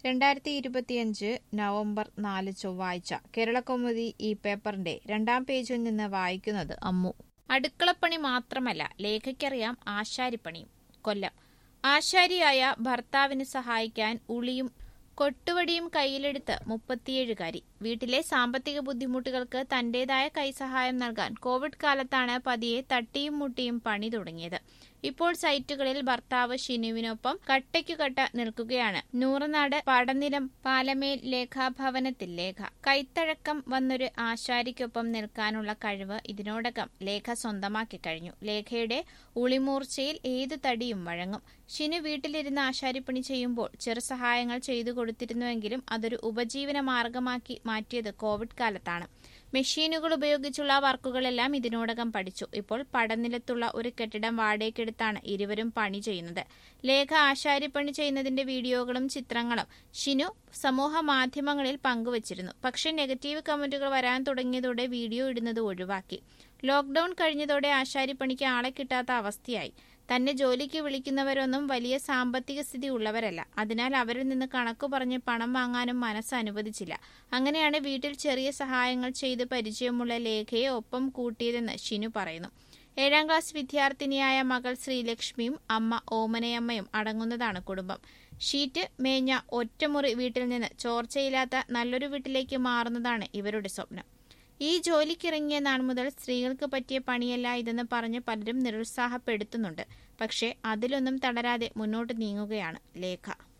രണ്ടായിരത്തി ഇരുപത്തിയഞ്ച് നവംബർ നാല് ചൊവ്വാഴ്ച കേരളകൗമുദി ഈ പേപ്പറിന്റെ രണ്ടാം പേജിൽ നിന്ന് വായിക്കുന്നത് അമ്മു അടുക്കളപ്പണി മാത്രമല്ല ലേഖയ്ക്കറിയാം ആശാരിപ്പണിയും കൊല്ലം ആശാരിയായ ഭർത്താവിന് സഹായിക്കാൻ ഉളിയും കൊട്ടുവടിയും കയ്യിലെടുത്ത് മുപ്പത്തിയേഴുകാരി വീട്ടിലെ സാമ്പത്തിക ബുദ്ധിമുട്ടുകൾക്ക് തന്റേതായ കൈസഹായം നൽകാൻ കോവിഡ് കാലത്താണ് പതിയെ തട്ടിയും മുട്ടിയും പണി തുടങ്ങിയത് ഇപ്പോൾ സൈറ്റുകളിൽ ഭർത്താവ് ഷിനുവിനൊപ്പം കട്ടയ്ക്കുകട്ട നിൽക്കുകയാണ് നൂറനാട് പടനിലം പാലമേൽ ലേഖാഭവനത്തിൽ ലേഖ കൈത്തഴക്കം വന്നൊരു ആശാരിക്കൊപ്പം നിൽക്കാനുള്ള കഴിവ് ഇതിനോടകം ലേഖ സ്വന്തമാക്കി കഴിഞ്ഞു ലേഖയുടെ ഉളിമൂർച്ചയിൽ ഏതു തടിയും വഴങ്ങും ഷിനു വീട്ടിലിരുന്ന് ആശാരിപ്പണി ചെയ്യുമ്പോൾ ചെറു സഹായങ്ങൾ ചെയ്തു കൊടുത്തിരുന്നുവെങ്കിലും അതൊരു ഉപജീവന മാർഗമാക്കി മാറ്റിയത് കോവിഡ് കാലത്താണ് മെഷീനുകൾ ഉപയോഗിച്ചുള്ള വർക്കുകളെല്ലാം ഇതിനോടകം പഠിച്ചു ഇപ്പോൾ പടനിലത്തുള്ള ഒരു കെട്ടിടം വാടകയ്ക്കെടുത്താണ് ഇരുവരും പണി ചെയ്യുന്നത് ലേഖ ആശാരിപ്പണി ചെയ്യുന്നതിന്റെ വീഡിയോകളും ചിത്രങ്ങളും ഷിനു സമൂഹ മാധ്യമങ്ങളിൽ പങ്കുവച്ചിരുന്നു പക്ഷേ നെഗറ്റീവ് കമന്റുകൾ വരാൻ തുടങ്ങിയതോടെ വീഡിയോ ഇടുന്നത് ഒഴിവാക്കി ലോക്ഡൌൺ കഴിഞ്ഞതോടെ ആശാരിപ്പണിക്ക് ആളെ കിട്ടാത്ത അവസ്ഥയായി തന്നെ ജോലിക്ക് വിളിക്കുന്നവരൊന്നും വലിയ സാമ്പത്തിക സ്ഥിതി ഉള്ളവരല്ല അതിനാൽ അവരിൽ നിന്ന് കണക്കു പറഞ്ഞ് പണം വാങ്ങാനും മനസ്സ് അനുവദിച്ചില്ല അങ്ങനെയാണ് വീട്ടിൽ ചെറിയ സഹായങ്ങൾ ചെയ്ത് പരിചയമുള്ള ലേഖയെ ഒപ്പം കൂട്ടിയതെന്ന് ഷിനു പറയുന്നു ഏഴാം ക്ലാസ് വിദ്യാർത്ഥിനിയായ മകൾ ശ്രീലക്ഷ്മിയും അമ്മ ഓമനയമ്മയും അടങ്ങുന്നതാണ് കുടുംബം ഷീറ്റ് മേഞ്ഞ ഒറ്റമുറി വീട്ടിൽ നിന്ന് ചോർച്ചയില്ലാത്ത നല്ലൊരു വീട്ടിലേക്ക് മാറുന്നതാണ് ഇവരുടെ സ്വപ്നം ഈ ജോലിക്കിറങ്ങിയ നാൾ മുതൽ സ്ത്രീകൾക്ക് പറ്റിയ പണിയല്ല ഇതെന്ന് പറഞ്ഞ് പലരും നിരുത്സാഹപ്പെടുത്തുന്നുണ്ട് പക്ഷേ അതിലൊന്നും തളരാതെ മുന്നോട്ട് നീങ്ങുകയാണ് ലേഖ